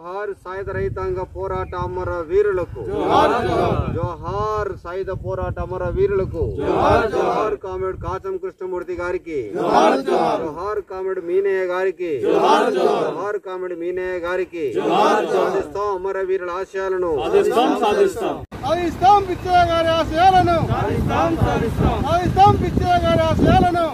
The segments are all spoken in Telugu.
జోహార్ సాయుధ రైతాంగ పోరాట అమర వీరులకు జోహార్ సాయుధ పోరాట అమర వీరులకు జోహార్ కామెడ్ కాచం కృష్ణమూర్తి గారికి జోహార్ కామెడ్ మీనయ్య గారికి జోహార్ కామెడ్ మీనయ్య గారికి సాధిస్తాం అమర వీరుల ఆశయాలను సాధిస్తాం పిచ్చయ్య గారి ఆశయాలను సాధిస్తాం పిచ్చయ్య గారి ఆశయాలను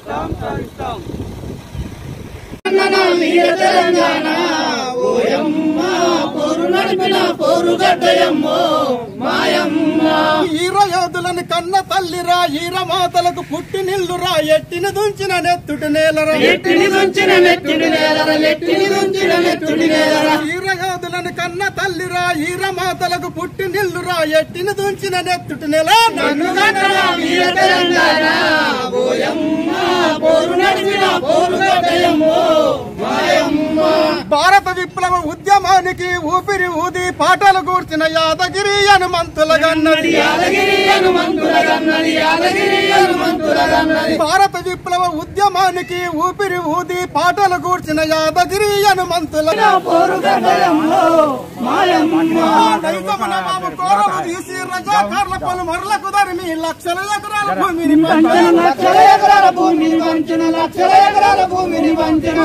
ఈర యోధులను కన్న తల్లిరా ఈర మాతలకు పుట్టి నిల్లురా ఎట్టిని దుంచిన నెత్తుటి నేలరా ఎట్టిని దుంచిన నెత్తుడి నేలర ఎట్టిని దుంచిన నెత్తుడి నేలర ఈర యోధులను కన్న తల్లిరా ఈర మాతలకు పుట్టి నిల్లురా ఎట్టిని దుంచిన నెత్తుటి నెల నన్ను గడ్డల వీర తెలంగాణ ఓయమ్మ పోరు నడిపిన పోరు గడ్డయమ్మో మాయమ్మ భారత విప్లవ ఉద్యమానికి ఊపిరి ఊది పాటలు కూర్చిన యాదగిరి హనుమంతుల గన్నది యాదగిరి హనుమంతుల గన్నది యాదగిరి హనుమంతుల గన్నది భారత విప్లవ ఉద్యమానికి ఊపిరి ఊది పాటలు కూర్చిన యాదగిరి హనుమంతుల పోరు గడ్డయమ్మో మాయమ్మ దైవమున మాము కోరలు తీసి రజాకార్ల పలు మరలకు దరిమి లక్షల ఎకరాల భూమిని వంచన లక్షల ఎకరాల భూమిని వంచన లక్షల ఎకరాల భూమిని వంచన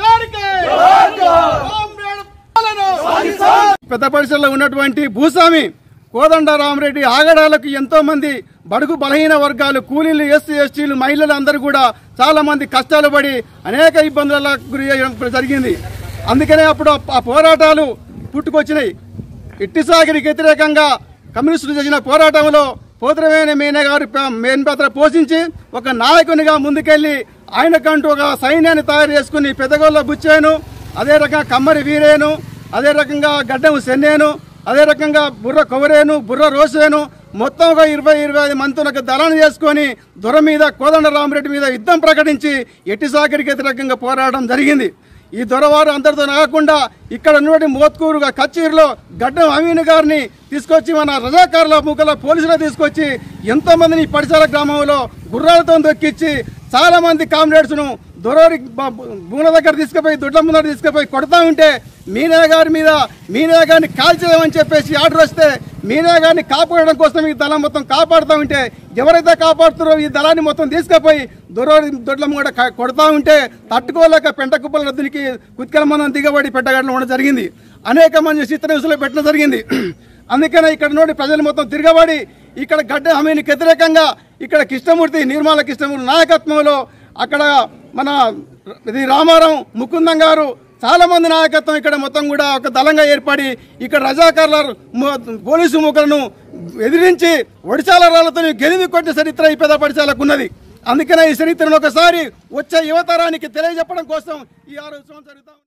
పెద్ద పరిసరలో ఉన్నటువంటి భూస్వామి కోదండ రామరెడ్డి ఆగడాలకు ఎంతో మంది బడుగు బలహీన వర్గాలు కూలీలు ఎస్సీ ఎస్టీలు మహిళలు అందరూ కూడా చాలా మంది కష్టాలు పడి అనేక ఇబ్బందులకు గురి అయ్యడం జరిగింది అందుకనే అప్పుడు ఆ పోరాటాలు పుట్టుకొచ్చినాయి ఇట్టిసాగిరికి వ్యతిరేకంగా కమ్యూనిస్టులు చేసిన పోరాటంలో పోతరవేణి మీన గారు ప- మెయిన్ పాత్ర పోషించి ఒక నాయకునిగా ముందుకెళ్లి ఆయనకంటూ ఒక సైన్యాన్ని తయారు చేసుకుని పెద్దగోళ్ళ బుచ్చేను అదే రకంగా కమ్మరి వీరేను అదే రకంగా గడ్డం సెన్నేను అదే రకంగా బుర్ర కొవరేను బుర్ర రోసేను మొత్తం ఒక ఇరవై ఇరవై ఐదు మంతులకు దళాన్ని చేసుకొని దొర మీద కోదండ రామరెడ్డి మీద యుద్ధం ప్రకటించి ఎట్టి సాకరికి వ్యతిరేకంగా పోరాడడం జరిగింది ఈ దొరవారు అందరితో కాకుండా ఇక్కడ ఉన్నటువంటి మోత్కూరుగా కచ్చీరులో గడ్డం అమీన్ గారిని తీసుకొచ్చి మన రజాకారుల ముఖల పోలీసులు తీసుకొచ్చి ఎంతో మందిని ఈ పడిశాల గ్రామంలో గుర్రాలతో దొక్కిచ్చి చాలా మంది కామ్రేడ్స్ను దొరవరి భూముల దగ్గర తీసుకుపోయి దొడ్ల ముందర తీసుకుపోయి కొడతా ఉంటే మీనా గారి మీద మీనా గారిని కాల్చేయమని చెప్పేసి ఆర్డర్ వస్తే మీనా గారిని కాపాడడం కోసం ఈ దళం మొత్తం కాపాడుతూ ఉంటే ఎవరైతే కాపాడుతారో ఈ దళాన్ని మొత్తం తీసుకుపోయి దొరవరి దొడ్ల ముంగడ క- కొడతా ఉంటే తట్టుకోలేక పెంట కుప్పల రద్దునికి కుత్కల మందం దిగబడి పెట్టగడడం ఉండడం జరిగింది అనేక మంది చిత్రహింసలు పెట్టడం జరిగింది అందుకనే ఇక్కడ నుండి ప్రజలు మొత్తం తిరగబడి ఇక్కడ గడ్డ హామీకి వ్యతిరేకంగా ఇక్కడ కృష్ణమూర్తి నిర్మల కృష్ణమూర్తి నాయకత్వంలో అక్కడ మన ఇది రామారావు ముకుందం గారు చాలా మంది నాయకత్వం ఇక్కడ మొత్తం కూడా ఒక దళంగా ఏర్పడి ఇక్కడ రజాకారుల ము- పోలీసు ముఖలను ఎదిరించి ఒడిశాల రాళ్లతో గెలిమి కొట్టిన చరిత్ర ఈ పెద్ద పడిశాలకు ఉన్నది అందుకనే ఈ చరిత్రను ఒకసారి వచ్చే యువతరానికి తెలియజెప్పడం కోసం ఈ ఆరోజు జరుగుతాం